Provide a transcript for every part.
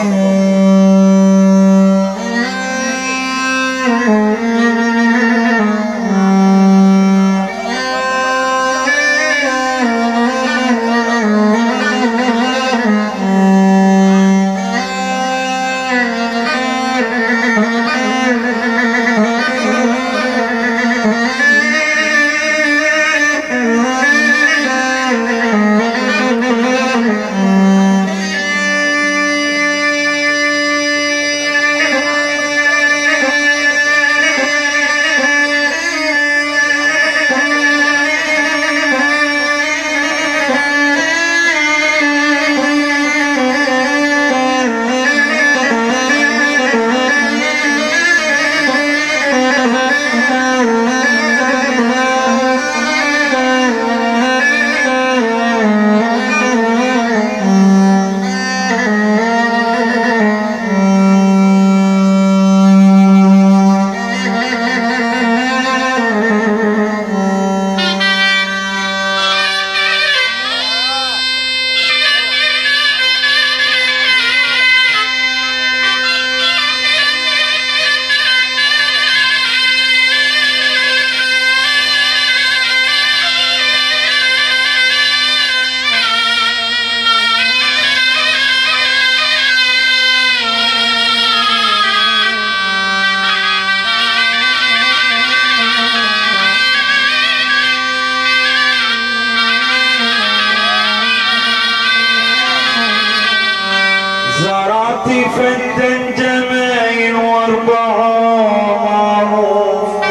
زرعت فدا جمايل واربعة معروف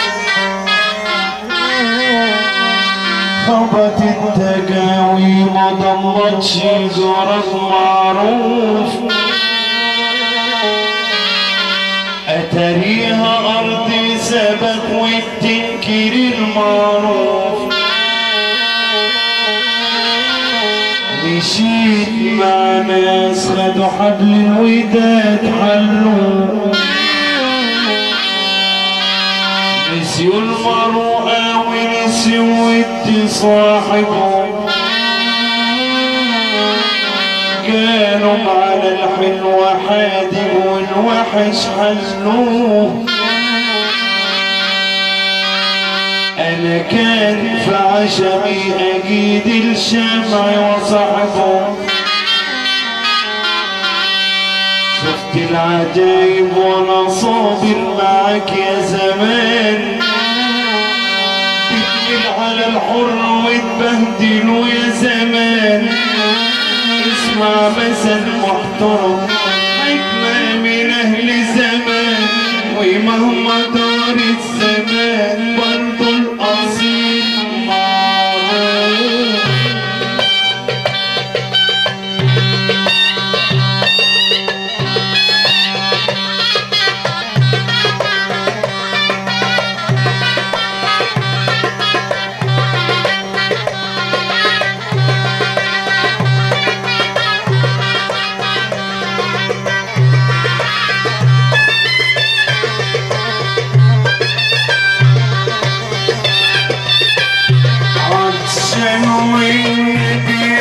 خبت التقاوي ما ضمتش جارك معروف أتريها أرض سبق والتنكر المعروف مشيت مع ناس خدوا حبل الوداد حلوا نسيوا المروءة ونسيوا ود صاحبهم كانوا على الحلوة حادي والوحش حلوه انا كان في عشمي اجيد الشمع وصاحبه شفت العجايب وانا صابر معاك يا زمان تكمل على الحر وتبهدلوا يا زمان اسمع مثل محترم حكمة من اهل زمان ومهما دار الزمان برضو الاصيل معروف عطشان والنبي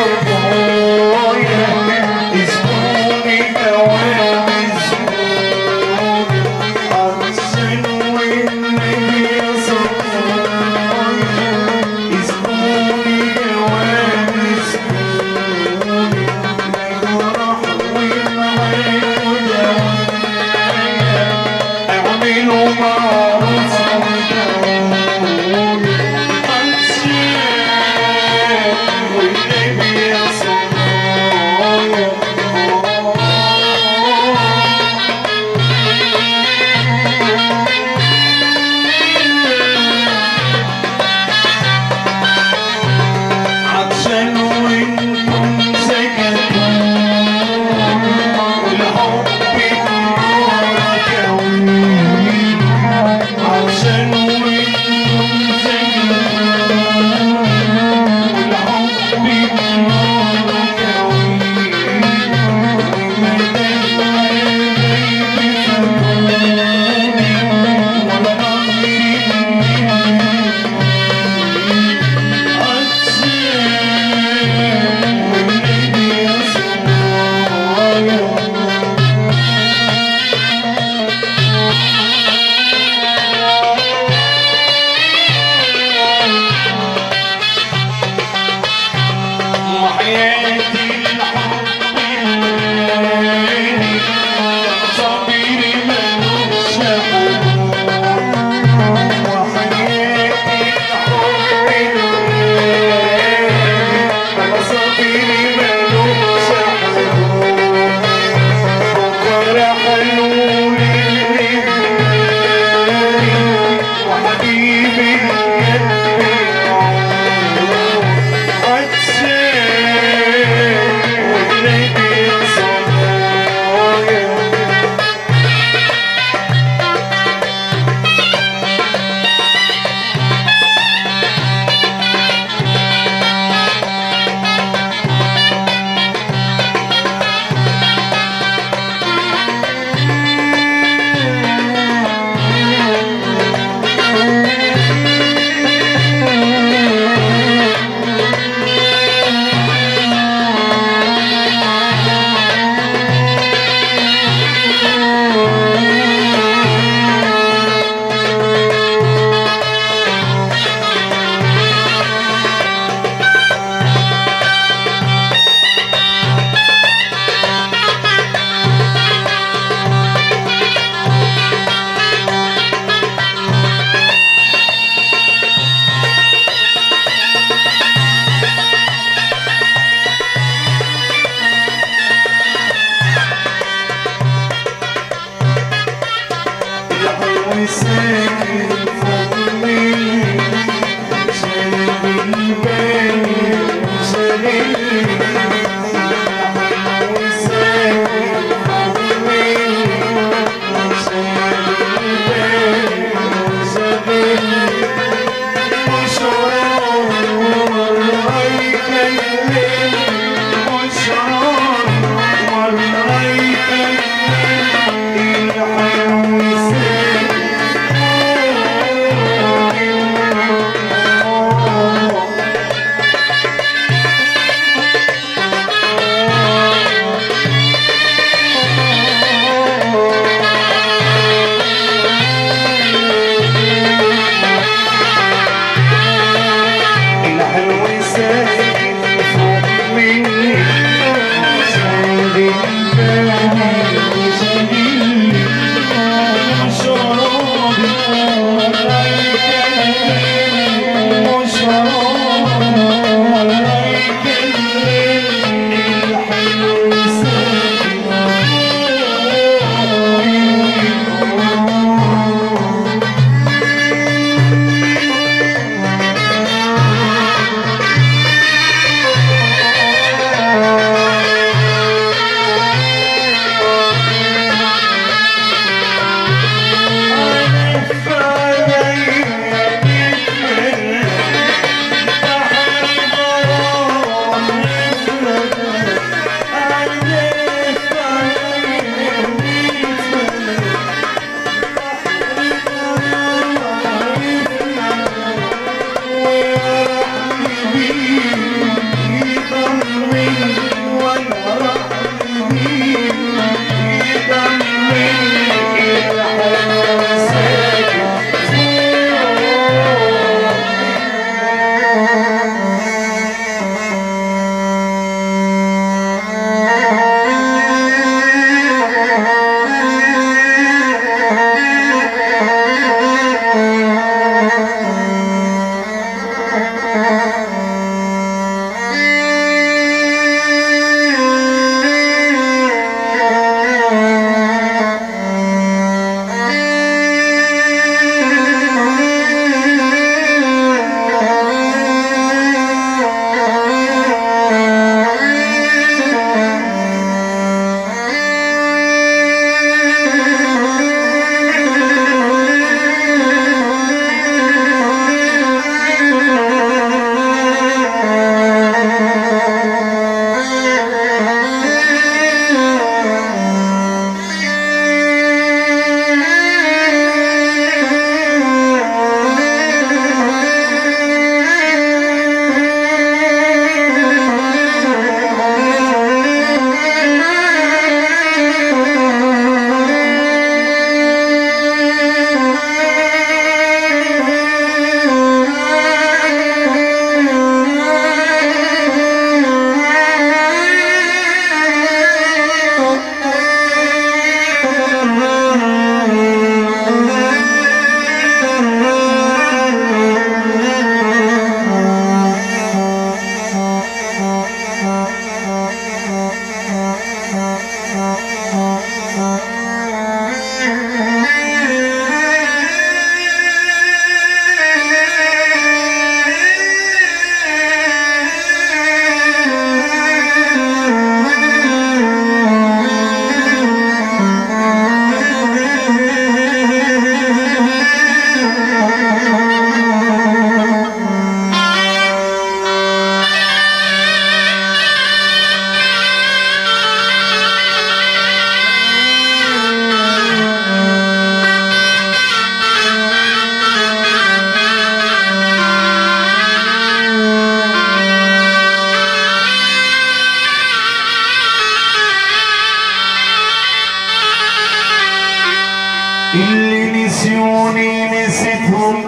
صبويا اسموني دوام اسموني عطشان والنبي صبويا اسموني دوام اسموني نجرح والمعين ودوايا اعملوا معروف وداومي والنبي يا وحياتي الحب الغالي صبري ملوش حدود وحياتي الحب الغالي أنا صبري ملوش حدود بكرة حلول الليالي وحبيبي القلب عطشان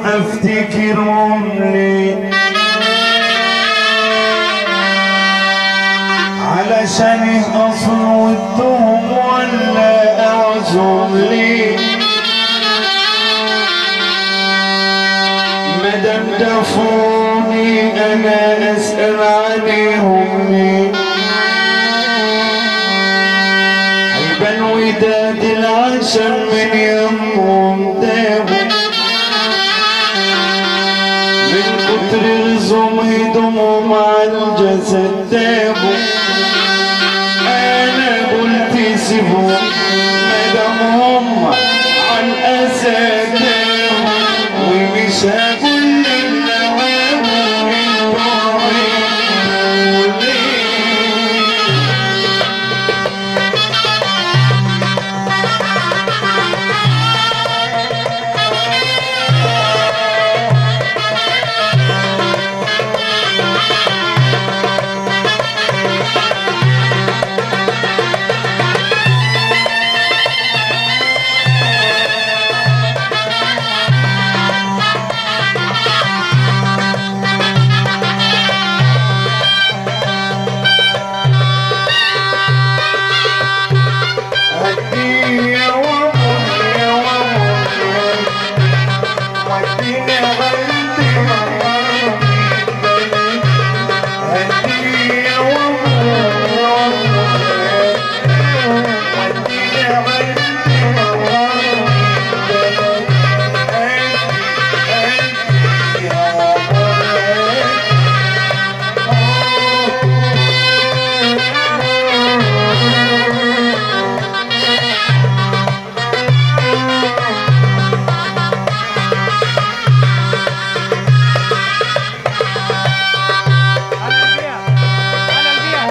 افتكرهم ليه علشان اصل ودهم ولا اعزم ليه مدام دفوني انا اسال عليهم ليه هيبان وداد العشم من يمهم دابوا من كتر رزم هدمهم على الجسد دابوا انا قلت سيبهم مادام هم عن اسى دابوا ومش هقول للنوام انتوا عيبوا ليه هدي يا ومن يا ومن وديني غلبي هدي يا ومن يا ومن وديني غلبي يا على البيع على البيع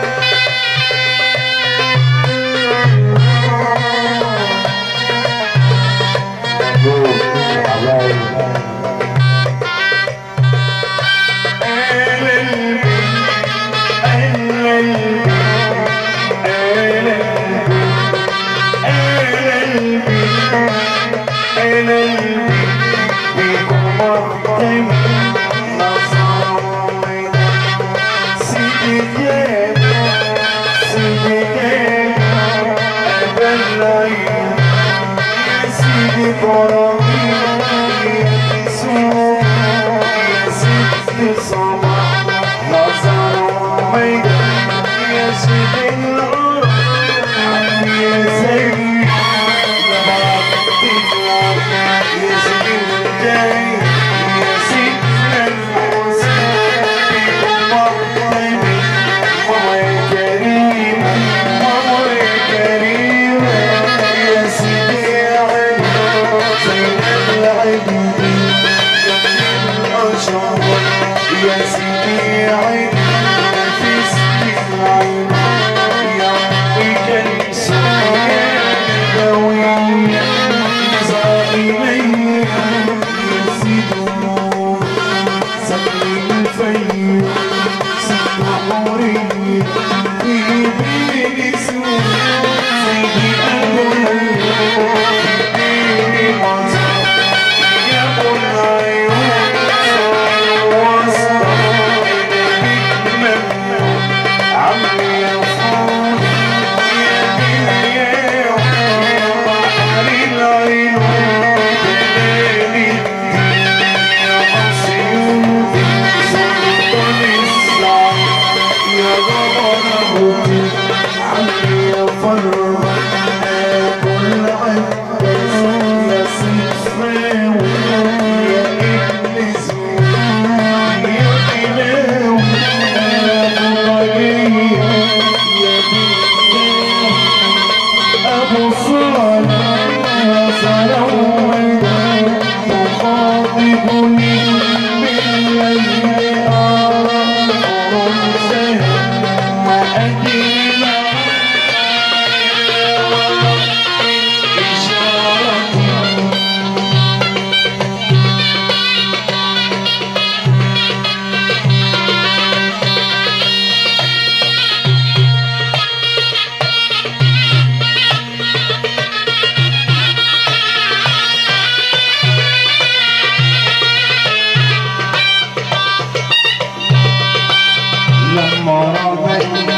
يا سيدي عيني في سنين عيني يا ويك السماء دوي زائمي يزيدون سقي الفي سيد عمري في بين سوء سيدي أبوي في مصر يا بني عمي يصون يا بني يا بحر العين دلالي يا عصيون سلطان السعد يا غرامه عمي يا فرح كل عباس يا سيفاوي يا ابن زوي يا إله يا بني أبو صالح يا سلام تخاطبني بالليل أرى رمزها وأجل إشارتي من